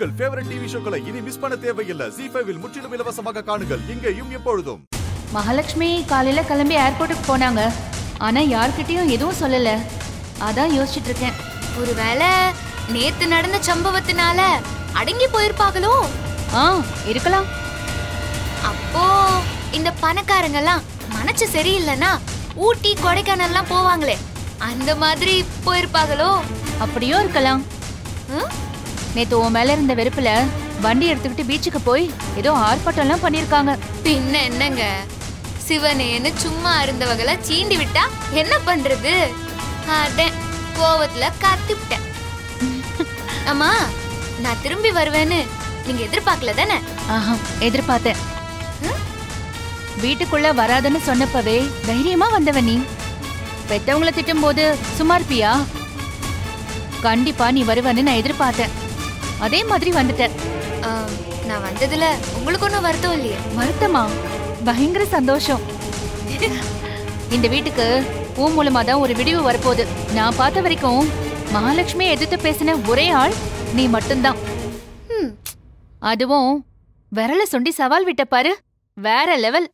உங்கள் favourite TV ஷோக்களை இனி miss பண்ண தேவையில்லை ஜி ஃபைவில் முற்றிலும் இலவசமாக காணுங்கள் இங்கேயும் எப்பொழுதும் மகாலட்சுமி காலையில கிளம்பி ஏர்போர்ட்டுக்கு போனாங்க ஆனா யார்கிட்டயும் எதுவும் சொல்லல அதான் யோசிச்சுட்டு இருக்கேன் ஒருவேளை நேத்து நடந்த சம்பவத்தினால அடங்கி போயிருப்பாங்களோ ஆ இருக்கலாம் அப்போ இந்த பணக்காரங்கெல்லாம் மனசு சரியில்லைன்னா ஊட்டி கொடைக்கானல்லாம் போவாங்களே அந்த மாதிரி போயிருப்பாங்களோ அப்படியும் இருக்கலாம் ம்? நேத்து உன் மேல இருந்த வெறுப்புல வண்டி எடுத்துக்கிட்டு பீச்சுக்கு போய் ஏதோ ஆர்ப்பாட்டம்லாம் பண்ணிருக்காங்க பின்ன என்னங்க சிவனேன்னு சும்மா இருந்தவங்கள சீண்டி விட்டா என்ன பண்றது அடேன் கோவத்துல கத்திவிட்டேன் அம்மா நான் திரும்பி வருவேன்னு நீங்க எதிர்பார்க்கல தானே ஆஹா எதிர்பார்த்தேன் வீட்டுக்குள்ள வராதன்னு சொன்னப்பவே தைரியமா வந்தவ நீ பெத்தவங்கள திட்டும் போது சும்மா இருப்பியா கண்டிப்பா நீ வருவன்னு நான் எதிர்பார்த்தேன் அதே மாதிரி வந்துட்டேன் ஆம், நான் வந்ததுல உங்களுக்கு ஒன்றும் வருத்தம் இல்லையே வருத்தமா பயங்கர சந்தோஷம் இந்த வீட்டுக்கு ஊ மூலமா தான் ஒரு விடிவு வரப்போகுது நான் பார்த்த வரைக்கும் மகாலட்சுமி எதிர்த்து பேசின ஒரே ஆள் நீ மட்டும்தான் ம், அதுவும் விரல சுண்டி சவால் விட்ட பாரு வேற லெவல்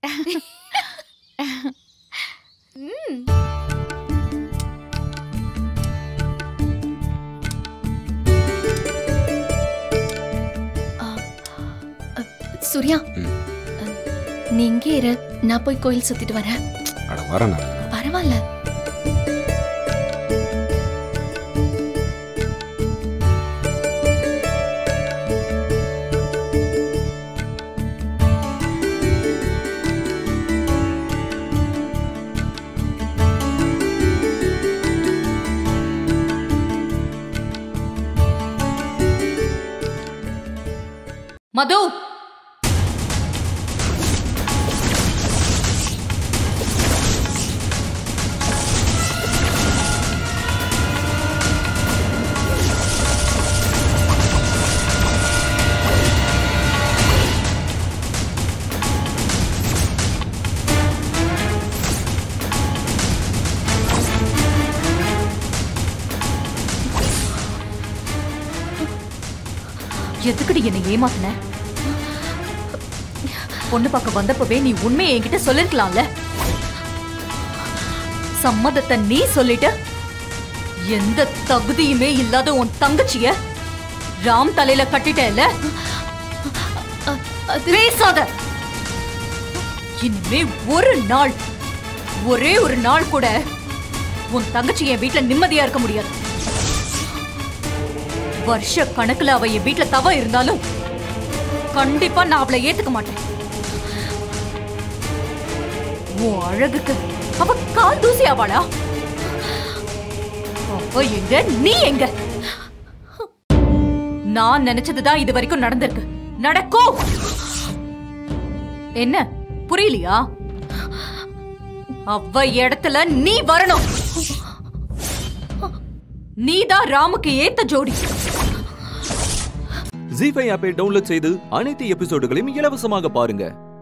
ம். சூர்யா ம். நீ இங்கே இரு நான் போய் கோயில் சுத்திட்டு வரேன் அட வரேன் பரவாயில்ல மது எதுக்குடி என்னை ஏமாத்தின பொண்ணு பார்க்க வந்தப்பவே நீ உண்மையை என்கிட்ட சொல்லிருக்கலாம்ல சம்மதத்தை நீ சொல்லிட்ட எந்த தகுதியுமே இல்லாத உன் தங்கச்சிய ராம் தலையில கட்டிட்டேல்ல பேசாத இனிமே ஒரு நாள் ஒரே ஒரு நாள் கூட உன் தங்கச்சி என் வீட்ல நிம்மதியா இருக்க முடியாது வருஷ கணக்குல அவ என் வீட்ல தவ இருந்தாலும் கண்டிப்பா நான் அவளை ஏத்துக்க மாட்டேன் உன் அழகுக்கு அவ கால் தூசி அவளா அவ எங்க நீ எங்க நான் நினைச்சதுதான் இது வரைக்கும் நடந்திருக்கு நடக்கும் என்ன புரியலையா அவ இடத்துல நீ வரணும் நீதான் ராமுக்கு ஏத்த ஜோடி ஜி ஃபைவ் ஆப்பை டவுன்லோட் செய்து அனைத்து எபிசோடுகளையும் இலவசமாக பாருங்க